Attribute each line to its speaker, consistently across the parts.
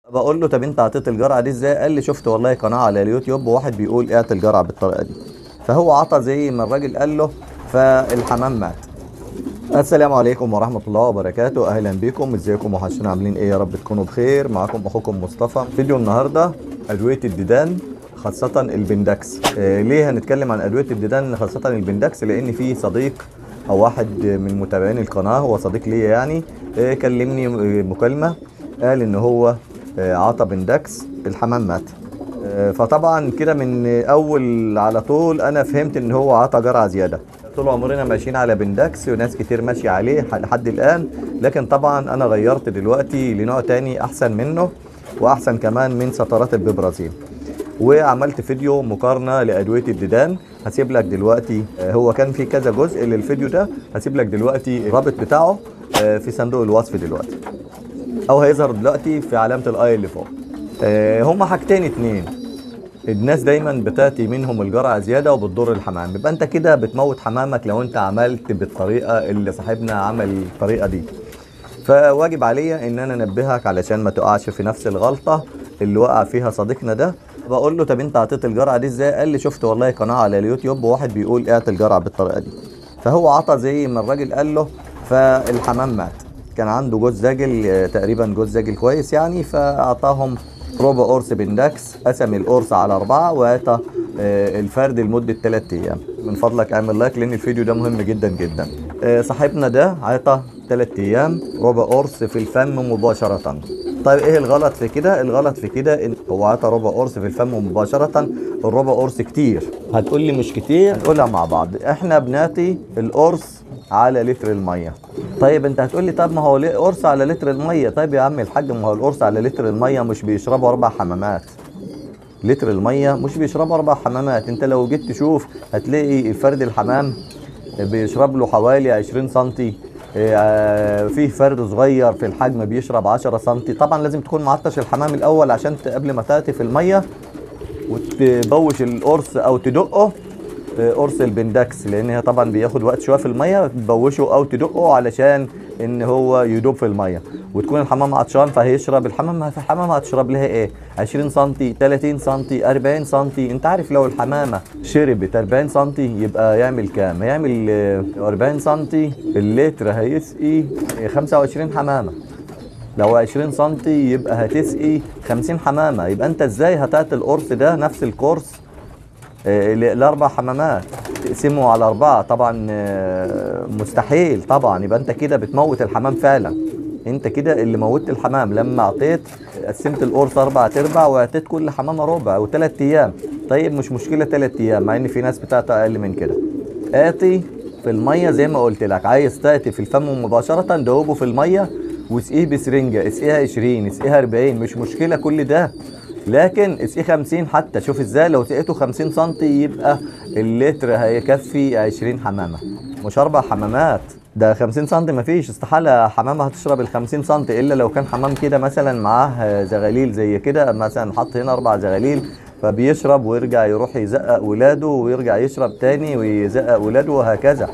Speaker 1: بقول له طب انت عطيت الجرعه دي ازاي قال لي شفت والله قناه على اليوتيوب وواحد بيقول اعطي الجرعه بالطريقه دي فهو عطى زي ما الراجل قال له فالحمام مات السلام عليكم ورحمة الله وبركاته أهلا بكم ازيكم وحشنا عاملين ايه يا رب تكونوا بخير معاكم أخوكم مصطفى فيديو النهاردة أدوية الديدان خاصة البندكس آه ليه هنتكلم عن أدوية الديدان خاصة البندكس لأن في صديق أو واحد من متابعين القناة هو صديق ليا يعني آه كلمني آه، مكالمة قال إن هو آه عطى بندكس الحمام مات آه، فطبعا كده من اول على طول انا فهمت ان هو عطى جرعه زياده طول عمرنا ماشيين على بندكس وناس كتير ماشيه عليه ح- لحد الان لكن طبعا انا غيرت دلوقتي لنوع تاني احسن منه واحسن كمان من سطرات الببرازيل وعملت فيديو مقارنه لادويه الديدان هسيب لك دلوقتي آه، هو كان في كذا جزء للفيديو ده هسيب لك دلوقتي الرابط بتاعه آه، في صندوق الوصف دلوقتي او هيظهر دلوقتي في علامه الاي اللي فوق آه، هما حاجتين اتنين الناس دايما بتاتي منهم الجرعه زياده وبتضر الحمام يبقى انت كده بتموت حمامك لو انت عملت بالطريقه اللي صاحبنا عمل الطريقه دي فواجب عليا ان انا انبهك علشان ما تقعش في نفس الغلطه اللي وقع فيها صديقنا ده بقول له طب انت عطيت الجرعه دي ازاي قال لي شفت والله قناه على اليوتيوب وواحد بيقول اعطي الجرعه بالطريقه دي فهو عطى زي ما الراجل قال له فالحمام مات كان عنده جوز زاجل آه، تقريبا جوز زاجل كويس يعني فاعطاهم ربع قرص بندكس قسم القرص على أربعة وأعطى آه، الفرد لمدة 3 أيام من فضلك اعمل لايك لأن الفيديو ده مهم جدا جدا آه، صاحبنا ده عطى 3 أيام ربع قرص في الفم مباشرة طيب ايه الغلط في كده الغلط في كده ان هو عطى ربع قرص في الفم مباشرة الربع قرص كتير هتقول لي مش كتير هنقولها مع بعض احنا بنعطي القرص على لتر الميه طيب انت هتقول لي طب ما هو ليه قرص على لتر الميه طيب يا عم الحاج ما هو القرص على لتر الميه مش بيشربوا اربع حمامات لتر الميه مش بيشربوا اربع حمامات انت لو جيت تشوف هتلاقي فرد الحمام بيشرب له حوالي 20 سنتي آه، فيه فرد صغير في الحجم بيشرب 10 سنتي طبعا لازم تكون معطش الحمام الاول عشان ت- قبل ما تاتي في الميه وتبوش القرص او تدقه آه، قرص البندكس لان هي طبعا بياخد وقت شويه في الميه تبوشه او تدقه علشان ان هو يدوب في الميه وتكون الحمام عطشان فهيشرب الحمام في الحمام هتشرب لها ايه 20 سم 30 سم 40 سم انت عارف لو الحمامه شربت 40 سم يبقى يعمل كام هيعمل آه، 40 سم اللتر هيسقي آه، 25 حمامه لو 20 سم يبقى هتسقي 50 حمامه يبقى انت ازاي هتعطي القرص ده نفس القرص آه، ل- الاربع حمامات تقسمه على اربعه طبعا آه، مستحيل طبعا يبقى انت كده بتموت الحمام فعلا انت كده اللي موتت الحمام لما اعطيت قسمت القرص اربع ارباع واعطيت كل حمامه ربع او ثلاث ايام طيب مش مشكله ثلاث ايام مع ان في ناس بتعطي اقل من كده اعطي في الميه زي ما قلت لك عايز تعطي في الفم مباشره دوبه في الميه واسقيه بسرنجه اسقيها 20 اسقيها 40 مش مشكله كل ده لكن اسقيه 50 حتى شوف ازاي لو سقيته 50 سم يبقى اللتر هيكفي 20 حمامه مش اربع حمامات ده 50 سم مفيش استحاله حمامه هتشرب ال 50 سم الا لو كان حمام كده مثلا معاه زغاليل زي كده مثلا حط هنا اربع زغاليل فبيشرب ويرجع يروح يزقق ولاده ويرجع يشرب تاني ويزقق ولاده وهكذا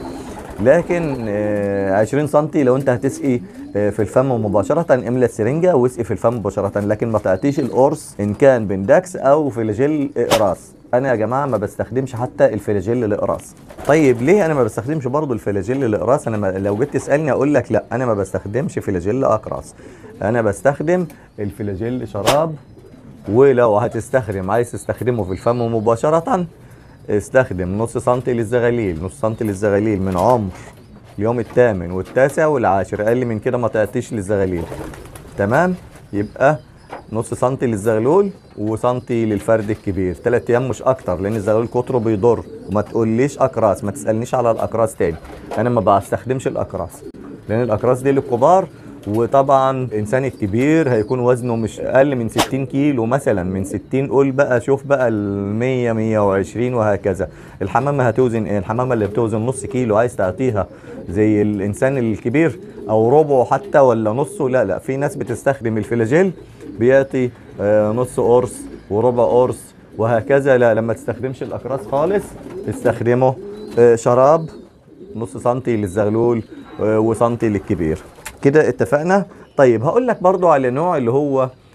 Speaker 1: لكن آه، 20 سم لو انت هتسقي آه، في الفم مباشرة املى السرنجة واسقي في الفم مباشرة لكن ما تعطيش القرص ان كان بندكس او فلاجيل اقراص انا يا جماعة ما بستخدمش حتى الفلاجيل الاقراص طيب ليه انا ما بستخدمش برضو الفلاجيل الاقراص انا ما لو جيت تسالني اقول لك لا انا ما بستخدمش فلاجيل اقراص انا بستخدم الفلاجيل شراب ولو هتستخدم عايز تستخدمه في الفم مباشرة استخدم نص سنتي للزغاليل نص سنتي للزغاليل من عمر اليوم الثامن والتاسع والعاشر اقل من كده ما تعطيش للزغاليل تمام يبقى نص سنتي للزغلول وسنتي للفرد الكبير ثلاث ايام مش اكتر لان الزغلول كتره بيضر وما تقوليش اقراص ما تسالنيش على الاقراص تاني انا ما بستخدمش الاقراص لان الاقراص دي للكبار وطبعا الانسان الكبير هيكون وزنه مش اقل من 60 كيلو مثلا من 60 قول بقى شوف بقى ال 100 120 وهكذا الحمامه هتوزن ايه الحمامه اللي بتوزن نص كيلو عايز تعطيها زي الانسان الكبير او ربعه حتى ولا نصه لا لا في ناس بتستخدم الفلاجيل بيعطي آه، نص قرص وربع قرص وهكذا لا لما تستخدمش الاقراص خالص استخدمه آه، شراب نص سنتي للزغلول آه، وسنتي للكبير كده اتفقنا طيب هقول لك برضو على نوع اللي هو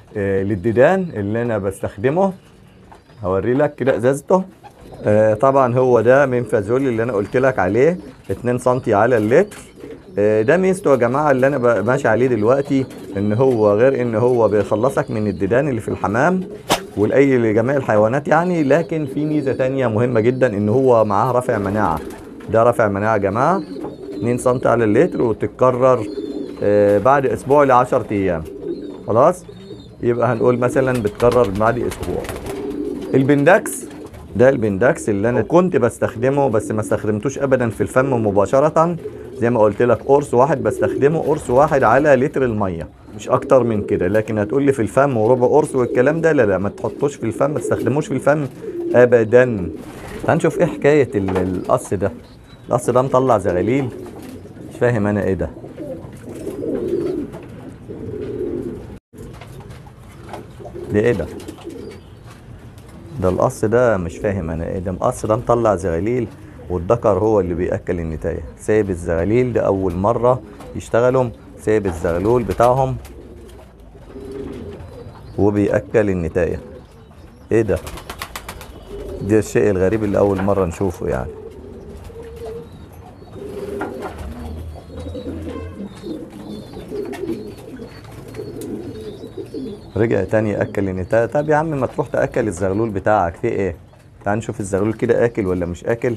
Speaker 1: آه، للديدان اللي انا بستخدمه هوري لك كده ازازته آه، طبعا هو ده من فازولي اللي انا قلت لك عليه 2 سم على اللتر آه، ده ميزته يا جماعه اللي انا ب- ماشي عليه دلوقتي ان هو غير ان هو بيخلصك من الديدان اللي في الحمام والاي لجميع الحيوانات يعني لكن في ميزه تانية مهمه جدا ان هو معاه رافع مناعه ده رافع مناعه يا جماعه 2 سم على اللتر وتتكرر آه، بعد اسبوع ل 10 ايام خلاص يبقى هنقول مثلا بتكرر بعد اسبوع البندكس ده البندكس اللي انا كنت بستخدمه بس ما استخدمتوش ابدا في الفم مباشره زي ما قلت لك قرص واحد بستخدمه قرص واحد على لتر الميه مش اكتر من كده لكن هتقول لي في الفم وربع قرص والكلام ده لا لا ما تحطوش في الفم ما تستخدموش في الفم ابدا هنشوف ايه حكايه ال- القص ده القص ده مطلع زغاليل مش فاهم انا ايه ده ده ايه ده ده القص ده مش فاهم انا ايه ده القص ده مطلع زغاليل والذكر هو اللي بياكل النتايه سايب الزغاليل ده اول مره يشتغلوا سايب الزغلول بتاعهم وبياكل النتايه ايه ده ده الشيء الغريب اللي اول مره نشوفه يعني رجع تاني ياكل النتايه طب يا عم ما تروح تاكل الزغلول بتاعك في ايه تعال نشوف الزغلول كده اكل ولا مش اكل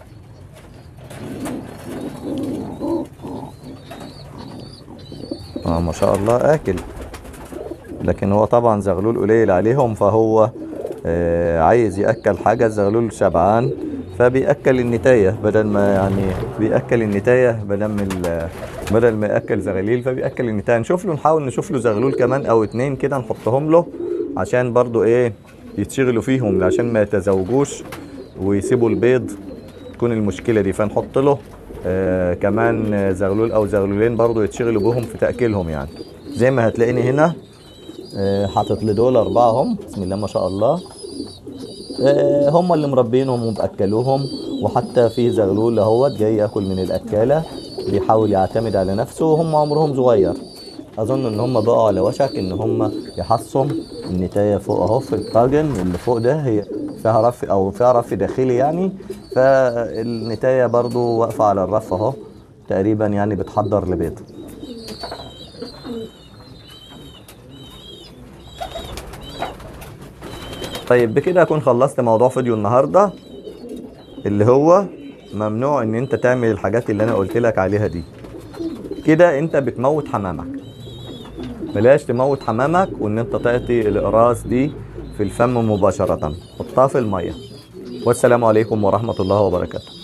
Speaker 1: اه ما شاء الله اكل لكن هو طبعا زغلول قليل عليهم فهو آه عايز ياكل حاجه الزغلول شبعان فبياكل النتايه بدل ما يعني بياكل النتايه بدل ما ال- بدل ما ياكل زغاليل فبياكل النتايه نشوف له نحاول نشوف له زغلول كمان او اتنين كده نحطهم له عشان برضو ايه يتشغلوا فيهم عشان ما يتزوجوش ويسيبوا البيض تكون المشكله دي فنحط له آه كمان آه، زغلول او زغلولين برضو يتشغلوا بهم في تاكيلهم يعني زي ما هتلاقيني هنا آه، حاطط لي دول اربعه هم بسم الله ما شاء الله آه، هم اللي مربينهم ومأكلوهم وحتى في زغلول اهوت جاي ياكل من الاكاله بيحاول يعتمد على نفسه وهم عمرهم صغير اظن ان هم بقوا على وشك ان هم يحصوا النتايه فوق اهو في الطاجن اللي فوق ده هي فيها رف او فيها رف داخلي يعني فالنتايه برضو واقفه على الرف اهو تقريبا يعني بتحضر لبيض طيب بكده اكون خلصت موضوع فيديو النهارده اللي هو ممنوع ان انت تعمل الحاجات اللي انا قلت لك عليها دي كده انت بتموت حمامك بلاش تموت حمامك وان انت تعطي الاقراص دي في الفم مباشرة حطها في المية والسلام عليكم ورحمة الله وبركاته